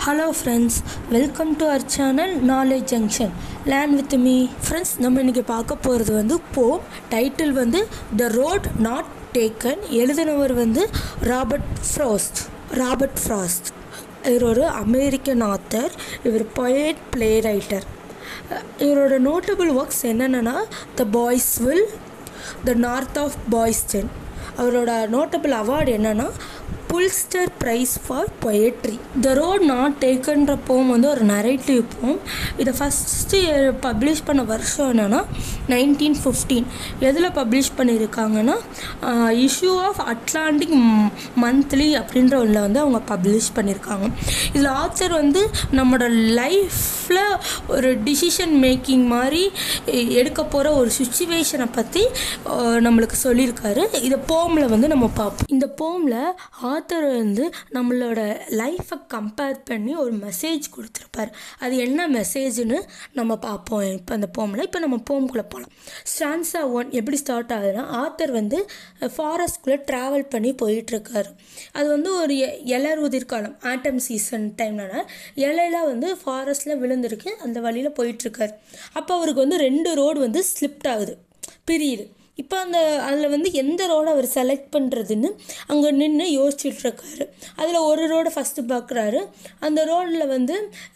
hello friends welcome to our channel knowledge junction land with me friends நம்ம இன்றைக்கி பார்க்க போகிறது வந்து போம் டைட்டில் வந்து த ரோட் நாட் டேக்கன் எழுதினவர் வந்து ராபர்ட் ஃப்ராஸ்ட் ராபர்ட் ஃப்ராஸ்ட் இவர் ஒரு அமெரிக்கன் ஆத்தர் இவர் பொயட் பிளே ரைட்டர் இவரோட நோட்டபிள் ஒர்க்ஸ் என்னென்னா the boys will the north of Boston அவரோட நோட்டபிள் அவார்டு என்னென்னா Pulitzer prize for poetry the road not டேக்கன்ற போம் வந்து ஒரு நரேட்டிவ் போம் இதை ஃபஸ்ட்டு பப்ளிஷ் பண்ண வருஷம் என்னென்னா நைன்டீன் ஃபிஃப்டீன் எதில் பப்ளிஷ் பண்ணியிருக்காங்கன்னா இஷ்யூ ஆஃப் அட்லாண்டிக் மந்த்லி அப்படின்ற ஒன்றில் வந்து அவங்க பப்ளிஷ் பண்ணியிருக்காங்க இதில் ஆத்தர் வந்து நம்மளோட லைஃப்பில் ஒரு டிசிஷன் மேக்கிங் மாதிரி எடுக்க போகிற ஒரு சுச்சுவேஷனை பற்றி நம்மளுக்கு சொல்லியிருக்காரு இதை போமில் வந்து நம்ம பார்ப்போம் இந்த போமில் ஆத்தர் வந்து நம்மளோட லைஃப்பை கம்பேர் பண்ணி ஒரு மெசேஜ் கொடுத்துருப்பார் அது என்ன மெசேஜ்னு நம்ம பார்ப்போம் இப்போ அந்த போமில் இப்போ நம்ம போம்குள்ளே போகலாம் ஸ்டான்ஸா ஒன் எப்படி ஸ்டார்ட் ஆகுதுன்னா ஆத்தர் வந்து ஃபாரஸ்ட்குள்ளே ட்ராவல் பண்ணி போயிட்டுருக்காரு அது வந்து ஒரு இலர் உதிர்காலம் ஆட்டம் சீசன் டைம்னால இலையெல்லாம் வந்து ஃபாரஸ்ட்டில் விழுந்திருக்கு அந்த வழியில் போயிட்டுருக்காரு அப்போ அவருக்கு வந்து ரெண்டு ரோடு வந்து ஸ்லிப்ட் ஆகுது பிரியுது இப்போ அந்த அதில் வந்து எந்த ரோடை அவர் செலக்ட் பண்ணுறதுன்னு அங்கே நின்று யோசிச்சுட்ருக்காரு அதில் ஒரு ரோடை ஃபஸ்ட்டு பார்க்குறாரு அந்த ரோடில் வந்து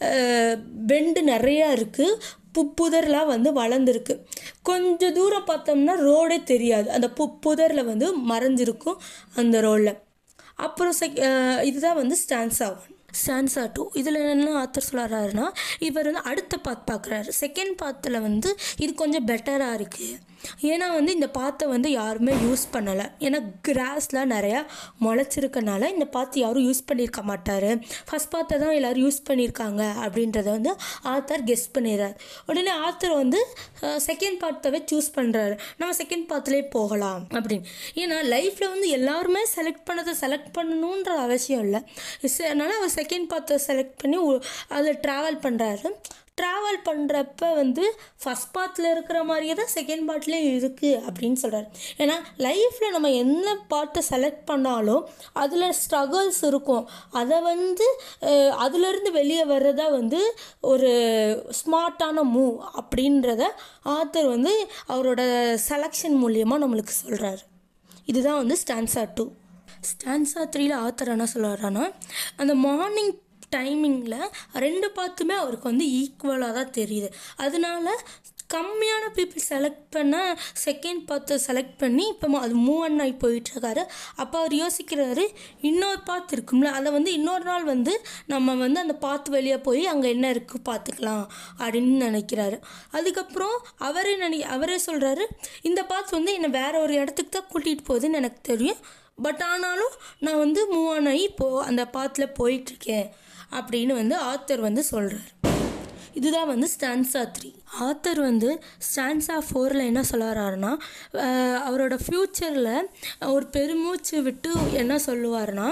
பெண்டு நிறையா இருக்குது பு புதர்லாம் வந்து வளர்ந்துருக்கு கொஞ்சம் தூரம் பார்த்தோம்னா ரோடே தெரியாது அந்த பு புதரில் வந்து மறைஞ்சிருக்கும் அந்த ரோடில் அப்புறம் செக் இதுதான் வந்து ஸ்டான்ஸ் ஆகும் ஸ்டான்ஸா டூ இதில் என்ன ஆத்தர் சொல்கிறாருன்னா இவர் வந்து அடுத்த பாத் பார்க்குறாரு செகண்ட் பாத்தில் வந்து இது கொஞ்சம் பெட்டராக இருக்குது ஏன்னா வந்து இந்த பாத்தை வந்து யாருமே யூஸ் பண்ணலை ஏன்னா கிராஸ்லாம் நிறையா முளைச்சிருக்கனால இந்த பாத்து யாரும் யூஸ் பண்ணியிருக்க மாட்டார் ஃபஸ்ட் பாத்தை தான் எல்லோரும் யூஸ் பண்ணியிருக்காங்க அப்படின்றத வந்து ஆத்தர் கெஸ் பண்ணிடுறார் உடனே ஆத்தர் வந்து செகண்ட் பார்ட்டவே சூஸ் பண்ணுறாரு நம்ம செகண்ட் பார்த்துலேயே போகலாம் அப்படின்னு ஏன்னா லைஃப்பில் வந்து எல்லாருமே செலக்ட் பண்ணதை செலக்ட் பண்ணணுன்ற அவசியம் இல்லை அதனால் அவர் செகண்ட் பார்த்தை செலக்ட் பண்ணி அதில் ட்ராவல் பண்ணுறாரு ட்ராவல் பண்ணுறப்ப வந்து ஃபஸ்ட் பார்ட்டில் இருக்கிற மாதிரியே தான் செகண்ட் பார்ட்லேயும் இருக்குது அப்படின்னு சொல்கிறார் ஏன்னா லைஃப்பில் நம்ம என்ன பார்ட்டை செலக்ட் பண்ணாலும் அதில் ஸ்ட்ரகிள்ஸ் இருக்கும் அதை வந்து அதுலேருந்து வெளியே வர்றதா வந்து ஒரு ஸ்மார்ட்டான மூவ் அப்படின்றத ஆத்தர் வந்து அவரோட செலெக்ஷன் மூலியமாக நம்மளுக்கு சொல்கிறார் இதுதான் வந்து ஸ்டான்ஸா டூ ஸ்டான்ஸா த்ரீல ஆத்தர் என்ன சொல்கிறாருன்னா அந்த மார்னிங் டைமிங்கில் ரெண்டு பார்த்துமே அவருக்கு வந்து ஈக்குவலாக தான் தெரியுது அதனால கம்மியான பீப்புள் செலக்ட் பண்ண செகண்ட் பார்த்து செலக்ட் பண்ணி இப்போ அது மூவ் அன் ஆகி போயிட்டுருக்காரு அப்போ அவர் யோசிக்கிறாரு இன்னொரு பாத்து இருக்கும்ல அதை வந்து இன்னொரு நாள் வந்து நம்ம வந்து அந்த பாத்து வெளியே போய் அங்கே என்ன இருக்குது பார்த்துக்கலாம் அப்படின்னு நினைக்கிறாரு அதுக்கப்புறம் அவரே நினை அவரே சொல்கிறாரு இந்த பாத்து வந்து என்னை வேற ஒரு இடத்துக்கு தான் கூட்டிகிட்டு போகுதுன்னு எனக்கு தெரியும் பட் ஆனாலும் நான் வந்து மூவ் ஆன் ஆகி இப்போ அந்த பாத்தில் போயிட்டுருக்கேன் அப்படின்னு வந்து ஆத்தர் வந்து சொல்கிறார் இதுதான் வந்து ஸ்டான்ஸா த்ரீ ஆத்தர் வந்து ஸ்டான்ஸா ஃபோரில் என்ன சொல்லுறாருன்னா அவரோட ஃப்யூச்சரில் ஒரு பெருமூச்சு விட்டு என்ன சொல்லுவார்னா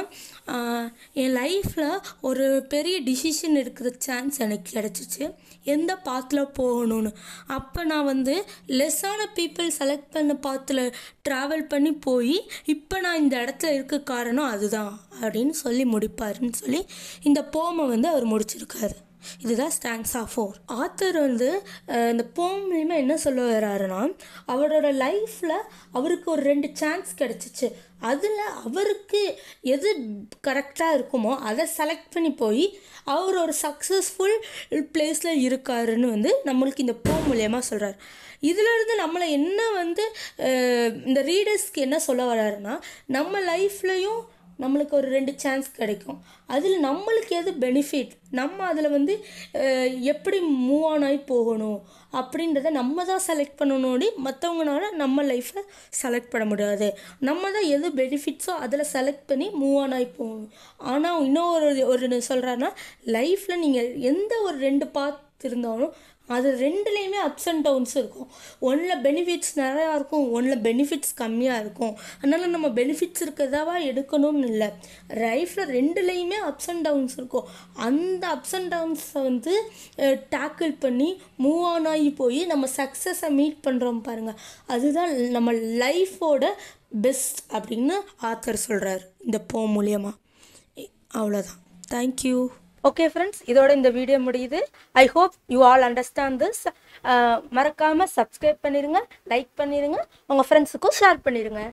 என் லைஃப்பில் ஒரு பெரிய டிசிஷன் எடுக்கிற சான்ஸ் எனக்கு கிடச்சிச்சு எந்த பாத்தில் போகணும்னு அப்போ நான் வந்து லெஸ்ஸான பீப்புள் செலக்ட் பண்ண பாத்தில் ட்ராவல் பண்ணி போய் இப்போ நான் இந்த இடத்துல இருக்க காரணம் அதுதான் அப்படின்னு சொல்லி முடிப்பாருன்னு சொல்லி இந்த போமை வந்து அவர் முடிச்சிருக்காரு இதுதான் ஸ்டான்ஸா ஃபோர் ஆத்தர் வந்து இந்த போம் மூலிமா என்ன சொல்ல வர்றாருன்னா அவரோட லைஃப்பில் அவருக்கு ஒரு ரெண்டு சான்ஸ் கிடச்சிச்சு அதில் அவருக்கு எது கரெக்டாக இருக்குமோ அதை செலக்ட் பண்ணி போய் அவர் ஒரு சக்ஸஸ்ஃபுல் பிளேஸில் இருக்காருன்னு வந்து நம்மளுக்கு இந்த போ மூலயமா சொல்கிறார் இதிலிருந்து நம்மளை என்ன வந்து இந்த ரீடர்ஸ்க்கு என்ன சொல்ல வர்றாருன்னா நம்ம லைஃப்லையும் நம்மளுக்கு ஒரு ரெண்டு சான்ஸ் கிடைக்கும் அதில் நம்மளுக்கு எது பெனிஃபிட் நம்ம அதில் வந்து எப்படி மூவ் ஆன் ஆகி போகணும் அப்படின்றத நம்ம தான் செலக்ட் பண்ணணும்னு மற்றவங்களால நம்ம லைஃப்பை செலக்ட் பண்ண முடியாது நம்ம தான் எது பெனிஃபிட்ஸோ அதில் செலக்ட் பண்ணி மூவ் ஆன் ஆகி போகணும் ஆனால் இன்னொரு ஒரு சொல்கிறாருன்னா லைஃப்பில் நீங்கள் எந்த ஒரு ரெண்டு பாத் இருந்தாலும் அது ரெண்டுலேயுமே அப்ஸ் அண்ட் டவுன்ஸ் இருக்கும் ஒன்றில் பெனிஃபிட்ஸ் நிறையா இருக்கும் ஒன்றில் பெனிஃபிட்ஸ் கம்மியாக இருக்கும் அதனால் நம்ம பெனிஃபிட்ஸ் இருக்கிறதாவா எடுக்கணும்னு இல்லை லைஃப்பில் ரெண்டுலேயுமே அப்ஸ் அண்ட் டவுன்ஸ் இருக்கும் அந்த அப்ஸ் அண்ட் டவுன்ஸை வந்து டேக்கிள் பண்ணி மூவ் ஆன் ஆகி போய் நம்ம சக்ஸஸை மீட் பண்ணுறோம் பாருங்கள் அதுதான் நம்ம லைஃபோட பெஸ்ட் அப்படின்னு ஆத்தர் சொல்கிறார் இந்த போ மூலியமாக அவ்வளோதான் தேங்க்யூ ஓகே ஃப்ரெண்ட்ஸ் இதோட இந்த வீடியோ முடியுது I hope you all understand this மறக்காமல் சப்ஸ்கிரைப் பண்ணிடுங்க லைக் பண்ணிடுங்க உங்கள் ஃப்ரெண்ட்ஸுக்கும் ஷேர் பண்ணிடுங்க